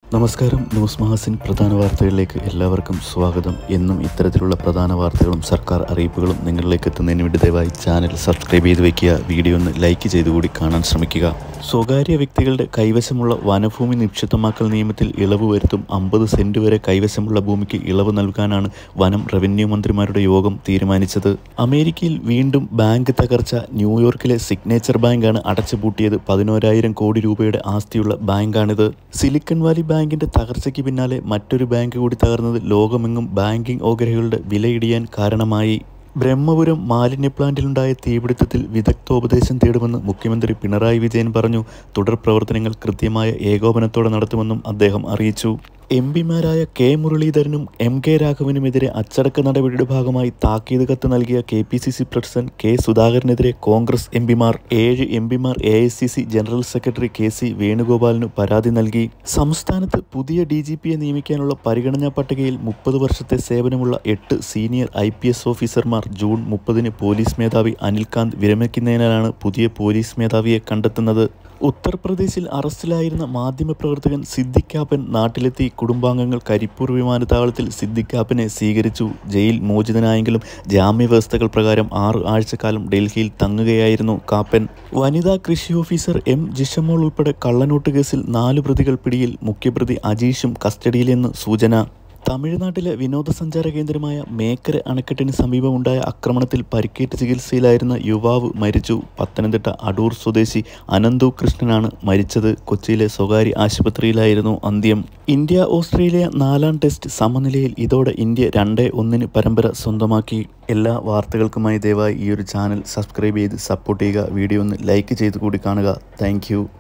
നമസ്കാരം ന്യൂസ് മഹാസിൻ പ്രധാന വാർത്തകളിലേക്ക് എല്ലാവർക്കും സ്വാഗതം എന്നും ഇത്തരത്തിലുള്ള പ്രധാന വാർത്തകളും സർക്കാർ അറിയിപ്പുകളും നിങ്ങളിലേക്ക് എത്തുന്നതിന് വേണ്ടി ദയവായി ചാനൽ സബ്സ്ക്രൈബ് ചെയ്ത് വെക്കുക വീഡിയോ ഒന്ന് ലൈക്ക് ചെയ്തുകൂടി കാണാൻ ശ്രമിക്കുക സ്വകാര്യ വ്യക്തികളുടെ കൈവശമുള്ള വനഭൂമി നിക്ഷിപ്തമാക്കൽ നിയമത്തിൽ ഇളവ് വരുത്തും അമ്പത് സെന്റ് വരെ കൈവശമുള്ള ഭൂമിക്ക് ഇളവ് നൽകാനാണ് വനം റവന്യൂ മന്ത്രിമാരുടെ യോഗം തീരുമാനിച്ചത് അമേരിക്കയിൽ വീണ്ടും ബാങ്ക് തകർച്ച ന്യൂയോർക്കിലെ സിഗ്നേച്ചർ ബാങ്കാണ് അടച്ചുപൂട്ടിയത് പതിനോരായിരം കോടി രൂപയുടെ ആസ്തിയുള്ള ബാങ്കാണിത് സിലിക്കൺ വാലി ബാങ്കിന്റെ തകർച്ചയ്ക്ക് പിന്നാലെ മറ്റൊരു ബാങ്ക് കൂടി തകർന്നത് ലോകമെങ്ങും ബാങ്കിംഗ് ഓഹരികളുടെ വിലയിടിയാൻ കാരണമായി ബ്രഹ്മപുരം മാലിന്യ പ്ലാന്റിലുണ്ടായ തീപിടുത്തത്തിൽ വിദഗ്ധോപദേശം തേടുമെന്ന് മുഖ്യമന്ത്രി പിണറായി വിജയൻ പറഞ്ഞു തുടർ പ്രവർത്തനങ്ങൾ കൃത്യമായ ഏകോപനത്തോടെ നടത്തുമെന്നും അദ്ദേഹം അറിയിച്ചു എം പിമാരായ കെ മുരളീധരനും എം കെ രാഘവനുമെതിരെ അച്ചടക്ക നടപടിയുടെ ഭാഗമായി താക്കീത് കത്ത് നൽകിയ K P C C president K സുധാകരനെതിരെ കോൺഗ്രസ് എം പിമാർ ഏഴ് എം പിമാർ A I C C general secretary K C വേണുഗോപാലിന് പരാതി നൽകി സംസ്ഥാനത്ത് പുതിയ ഡി ജി പിയെ നിയമിക്കാനുള്ള പരിഗണനാ പട്ടികയിൽ മുപ്പത് വർഷത്തെ സേവനമുള്ള എട്ട് സീനിയർ ഐ പി എസ് ഓഫീസർമാർ ജൂൺ മുപ്പതിന് പോലീസ് മേധാവി അനിൽകാന്ത് വിരമിക്കുന്നതിനാലാണ് പുതിയ പോലീസ് മേധാവിയെ കണ്ടെത്തുന്നത് ഉത്തർപ്രദേശിൽ അറസ്റ്റിലായിരുന്ന മാധ്യമപ്രവർത്തകൻ സിദ്ദിഖാപ്പൻ നാട്ടിലെത്തി കുടുംബാംഗങ്ങൾ കരിപ്പൂർ വിമാനത്താവളത്തിൽ സിദ്ദിഖാപ്പനെ സ്വീകരിച്ചു ജയിൽ മോചിതനായെങ്കിലും ജാമ്യവ്യവസ്ഥകൾ പ്രകാരം ആറ് ആഴ്ചക്കാലം ഡൽഹിയിൽ തങ്ങുകയായിരുന്നു കാപ്പൻ വനിതാ കൃഷി ഓഫീസർ എം ജിഷമോൾ ഉൾപ്പെടെ കള്ളനോട്ട് കേസിൽ നാല് പ്രതികൾ പിടിയിൽ മുഖ്യപ്രതി അജീഷും കസ്റ്റഡിയിലെന്ന് സൂചന തമിഴ്നാട്ടിലെ വിനോദസഞ്ചാര കേന്ദ്രമായ മേക്കര അണക്കെട്ടിന് സമീപമുണ്ടായ ആക്രമണത്തിൽ പരിക്കേറ്റ് ചികിത്സയിലായിരുന്ന യുവാവ് മരിച്ചു പത്തനംതിട്ട അടൂർ സ്വദേശി അനന്തു കൃഷ്ണനാണ് മരിച്ചത് കൊച്ചിയിലെ സ്വകാര്യ ആശുപത്രിയിലായിരുന്നു അന്ത്യം ഇന്ത്യ ഓസ്ട്രേലിയ നാലാം ടെസ്റ്റ് സമനിലയിൽ ഇതോടെ ഇന്ത്യ രണ്ട് ഒന്നിന് പരമ്പര സ്വന്തമാക്കി എല്ലാ വാർത്തകൾക്കുമായി ദയവായി ഈ ഒരു ചാനൽ സബ്സ്ക്രൈബ് ചെയ്ത് സപ്പോർട്ട് ചെയ്യുക വീഡിയോ ഒന്ന് ലൈക്ക് ചെയ്ത് കൂടി കാണുക താങ്ക്